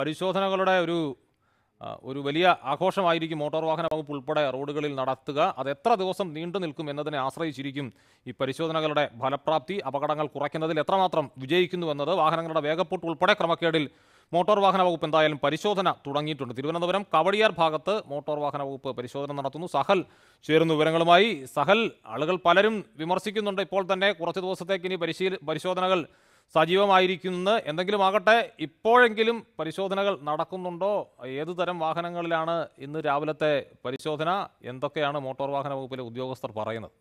പരിശോധനകളുടെ ഒരു ആ, ഒരു വലിയ ആഘോഷമായിരിക്കും മോട്ടോർ വാഹന വകുപ്പ് ഉൾപ്പെടെ റോഡുകളിൽ നടത്തുക അത് എത്ര ദിവസം നീണ്ടു നിൽക്കും എന്നതിനെ ആശ്രയിച്ചിരിക്കും ഈ പരിശോധനകളുടെ ഫലപ്രാപ്തി അപകടങ്ങൾ കുറയ്ക്കുന്നതിൽ എത്രമാത്രം വിജയിക്കുന്നുവെന്നത് വാഹനങ്ങളുടെ വേഗപ്പൂട്ട് ഉൾപ്പെടെ ക്രമക്കേടിൽ മോട്ടോർ വാഹന വകുപ്പ് എന്തായാലും പരിശോധന തുടങ്ങിയിട്ടുണ്ട് തിരുവനന്തപുരം കവടിയാർ ഭാഗത്ത് മോട്ടോർ വാഹന വകുപ്പ് പരിശോധന നടത്തുന്നു സഹൽ ചേരുന്നു വിവരങ്ങളുമായി സഹൽ ആളുകൾ പലരും വിമർശിക്കുന്നുണ്ട് ഇപ്പോൾ തന്നെ കുറച്ച് ദിവസത്തേക്ക് ഇനി പരിശീല പരിശോധനകൾ സജീവമായിരിക്കുന്നത് എന്തെങ്കിലും ആകട്ടെ ഇപ്പോഴെങ്കിലും പരിശോധനകൾ നടക്കുന്നുണ്ടോ ഏതു തരം വാഹനങ്ങളിലാണ് ഇന്ന് രാവിലത്തെ പരിശോധന എന്തൊക്കെയാണ് മോട്ടോർ വാഹന വകുപ്പിലെ ഉദ്യോഗസ്ഥർ പറയുന്നത്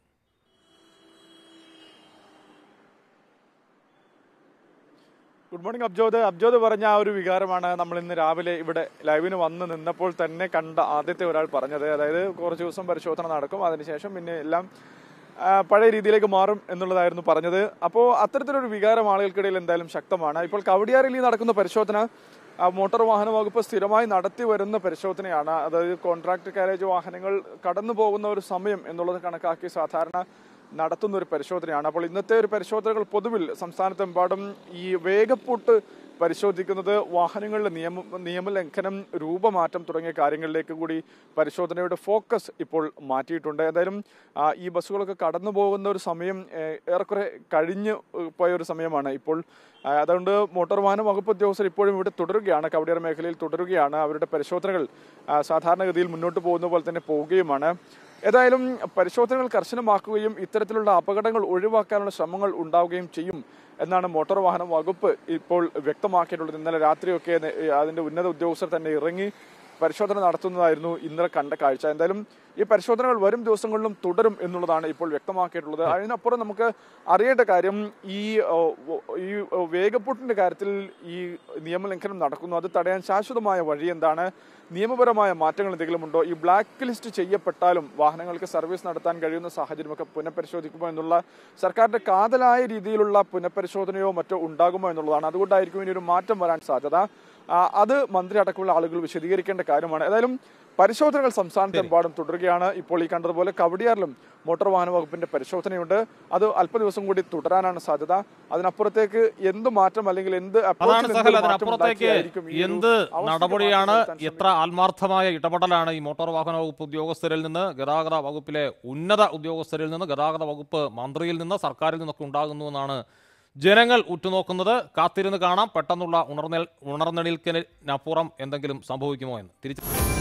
ഗുഡ് മോർണിംഗ് അബ്ജോദ് അബ്ജോദ് പറഞ്ഞ ആ ഒരു വികാരമാണ് നമ്മൾ ഇന്ന് രാവിലെ ഇവിടെ ലൈവിന് വന്ന് നിന്നപ്പോൾ തന്നെ കണ്ട ആദ്യത്തെ ഒരാൾ പറഞ്ഞത് അതായത് കുറച്ച് ദിവസം പരിശോധന നടക്കും അതിനുശേഷം പിന്നെ എല്ലാം ആ, പഴയ രീതിയിലേക്ക് മാറും എന്നുള്ളതായിരുന്നു പറഞ്ഞത് അപ്പോൾ അത്തരത്തിലൊരു വികാരം ആളുകൾക്കിടയിൽ എന്തായാലും ശക്തമാണ് ഇപ്പോൾ കവടിയാറിൽ ഈ നടക്കുന്ന പരിശോധന ആ, മോട്ടോർ വാഹന വകുപ്പ് സ്ഥിരമായി നടത്തി വരുന്ന പരിശോധനയാണ് അതായത് കോൺട്രാക്ട് കാരേജ് വാഹനങ്ങൾ കടന്നു പോകുന്ന ഒരു സമയം എന്നുള്ളത് കണക്കാക്കി സാധാരണ നടത്തുന്ന ഒരു പരിശോധനയാണ് അപ്പോൾ ഇന്നത്തെ ഒരു പരിശോധനകൾ പൊതുവിൽ സംസ്ഥാനത്തെമ്പാടും ഈ വേഗപ്പൂട്ട് പരിശോധിക്കുന്നത് വാഹനങ്ങളുടെ നിയമ നിയമലംഘനം രൂപമാറ്റം തുടങ്ങിയ കാര്യങ്ങളിലേക്ക് കൂടി പരിശോധനയുടെ ഫോക്കസ് ഇപ്പോൾ മാറ്റിയിട്ടുണ്ട് എന്തായാലും ആ, ഈ ബസ്സുകളൊക്കെ കടന്നു പോകുന്ന ഒരു സമയം ഏഹ്, ഏറെക്കുറെ കഴിഞ്ഞു ഏഹ്, പോയ ഒരു സമയമാണ് ഇപ്പോൾ ആ, അതുകൊണ്ട് മോട്ടോർ വാഹന വകുപ്പ് ഉദ്യോഗസ്ഥർ ഇപ്പോഴും ഇവിടെ തുടരുകയാണ് കവടിയാർ മേഖലയിൽ തുടരുകയാണ് അവരുടെ പരിശോധനകൾ ആ, സാധാരണഗതിയിൽ മുന്നോട്ട് പോകുന്ന പോലെ തന്നെ പോവുകയുമാണ് ഏതായാലും പരിശോധനകൾ കർശനമാക്കുകയും ഇത്തരത്തിലുള്ള അപകടങ്ങൾ ഒഴിവാക്കാനുള്ള ശ്രമങ്ങൾ ഉണ്ടാവുകയും ചെയ്യും എന്നാണ് മോട്ടോർ വാഹന വകുപ്പ് ഇപ്പോൾ വ്യക്തമാക്കിയിട്ടുള്ളത് ഇന്നലെ രാത്രിയൊക്കെ നെ- അതിന്റെ ഉന്നത ഉദ്യോഗസ്ഥർ തന്നെ ഇറങ്ങി പരിശോധന നടത്തുന്നതായിരുന്നു ഇന്നലെ കണ്ട കാഴ്ച എന്തായാലും ഈ പരിശോധനകൾ വരും ദിവസങ്ങളിലും തുടരും എന്നുള്ളതാണ് ഇപ്പോൾ വ്യക്തമാക്കിയിട്ടുള്ളത് അതിനപ്പുറം നമുക്ക് അറിയേണ്ട കാര്യം ഈ ഓ, ഓ, ഈ ഓ, വേഗപ്പൂട്ടിന്റെ കാര്യത്തിൽ ഈ നിയമലംഘനം നടക്കുന്നു അത് തടയാൻ ശാശ്വതമായ വഴി എന്താണ് നിയമപരമായ മാറ്റങ്ങൾ എന്തെങ്കിലും ഉണ്ടോ ഈ ബ്ലാക്ക് ലിസ്റ്റ് ചെയ്യപ്പെട്ടാലും വാഹനങ്ങൾക്ക് സർവീസ് നടത്താൻ കഴിയുന്ന സാഹചര്യമൊക്കെ പുനഃപരിശോധിക്കുമോ എന്നുള്ള സർക്കാരിന്റെ കാതലായ രീതിയിലുള്ള പുനഃപരിശോധനയോ മറ്റോ ഉണ്ടാകുമോ എന്നുള്ളതാണ് അതുകൊണ്ടായിരിക്കും ഇനി ഒരു മാറ്റം വരാൻ സാധ്യത ആ, അത് മന്ത്രി അടക്കമുള്ള ആളുകൾ വിശദീകരിക്കേണ്ട കാര്യമാണ് ഏതായാലും പരിശോധനകൾ സംസ്ഥാനത്തെമ്പാടും തുടരുകയാണ് ഇപ്പോൾ ഈ കണ്ടതുപോലെ കവടിയാറിലും മോട്ടോർ വാഹന വകുപ്പിന്റെ പരിശോധനയുണ്ട് അത് അല്പ ദിവസം കൂടി തുടരാനാണ് സാധ്യത അതിനപ്പുറത്തേക്ക് എന്ത് മാറ്റം അല്ലെങ്കിൽ എന്ത് അതാണ് approach ൽ സഹൽ എന്തൊരു മാറ്റം അതിനപ്പുറത്തേക്ക് ഉണ്ടാക്കിയായിരിക്കും ഈ ഒരു എന്ത് അവസ്ഥയ്ക്ക് നടപടിയാണ് മാറ്റം വരുത്താൻ എത്ര ആത്മാർത്ഥമായ ഇടപെടലാണ് ഈ മോട്ടോർ വാഹന വകുപ്പ് ഉദ്യോഗസ്ഥരിൽ നിന്ന് ഗതാഗത വകുപ്പിലെ ഉന്നത ഉദ്യോഗസ്ഥരിൽ നിന്ന് ഗതാഗത വകുപ്പ് മന്ത്രിയിൽ നിന്ന് സർക്കാരിൽ നിന്നൊക്കെ ഉണ്ടാകുന്നുവെന്നാണ് ജനങ്ങൾ ഉറ്റുനോക്കുന്നത് കാത്തിരുന്ന് കാണാം പെട്ടെന്നുള്ള ഉണർന്നെൽ ഉണർന്നെണീൽക്കലിനപ്പുറം എന്തെങ്കിലും സംഭവിക്കുമോ എന്ന് തിരിച്ചു